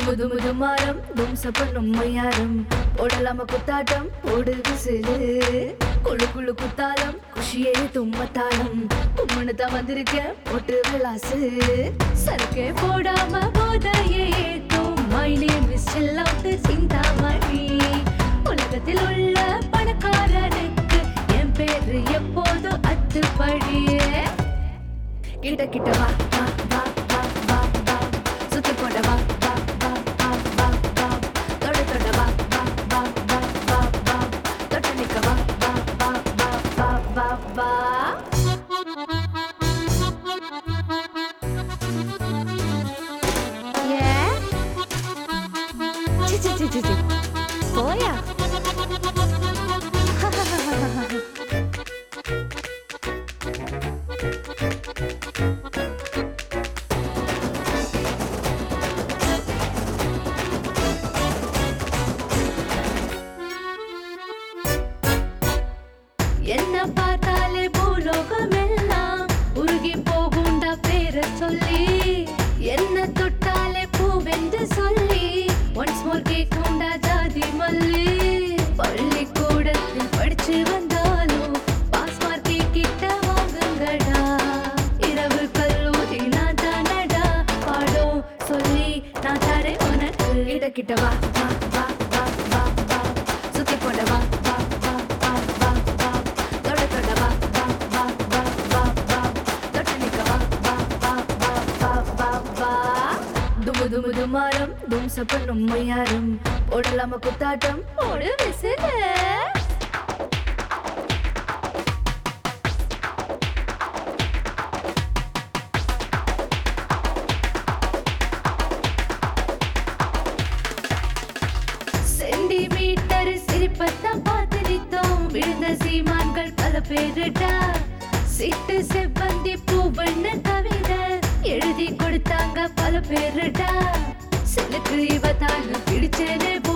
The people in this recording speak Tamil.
துமு துமு துமாரம் தும்ச பண்ணும் மையாரம் ஓடலாம குத்தாட்டம் ஓடு விசிலு குழு குழு குத்தாலம் குஷியே தும்மத்தாளம் கும்முன்னு தான் வந்திருக்கேன் போட்டு விளாசு சரக்கே போடாம போதையே ஏத்தும் my name is Chellathu Chintamani உலகத்தில் உள்ள பணக்காரனுக்கு என் பேரு எப்போதும் அத்துப்படியே கிட்ட கிட்ட வா வா வா வா வா வா சுத்தி போட வா வா வா வா வா வா தொட தொட வா வா வா வா வா வா தொட்ட நிக்க வா வா வா வா வா வா வா ஏ சி சி சி சி சி போயா என்ன பார்த்தாலே பூலோகம் எல்லாம் உருகி போகுண்டா பேர சொல்லி என்ன தொட்டாலே பூவென்று சொல்லி ஒன்ஸ் மோர் கேக்குண்டா ஜாதி மல்லி பள்ளிக்கூடத்தில் படிச்சு வந்தாலும் பாஸ் மார்க்கே கிட்ட வாங்குங்கடா இரவு கல்லூரி நான் தானடா பாடும் சொல்லி நான் தரேன் உனக்கு கிட்ட கிட்ட வா வா வா வா வா வா சுத்தி போட வா வா வா வா வா வா தொட தொட வா வா வா வா வா வா தொட்ட நிக்க வா வா வா வா வா வா வா துமு துமு துமாரம் தும்ச பண்ணும் மையாரம் ஓடலாம குத்தாட்டம் ஓடு விசில சென்டிமீட்டர் சிரிப்பத்தான் பார்த்திருத்தோம் விழுந்த சீமான்கள் பல பேருடா சிட்டு செவ்வந்தி பூவண்ண தவிர எழுதி கொடுத்தாங்க பல பேருடா சிலுக்கு இவ தான் பிடிச்சேனே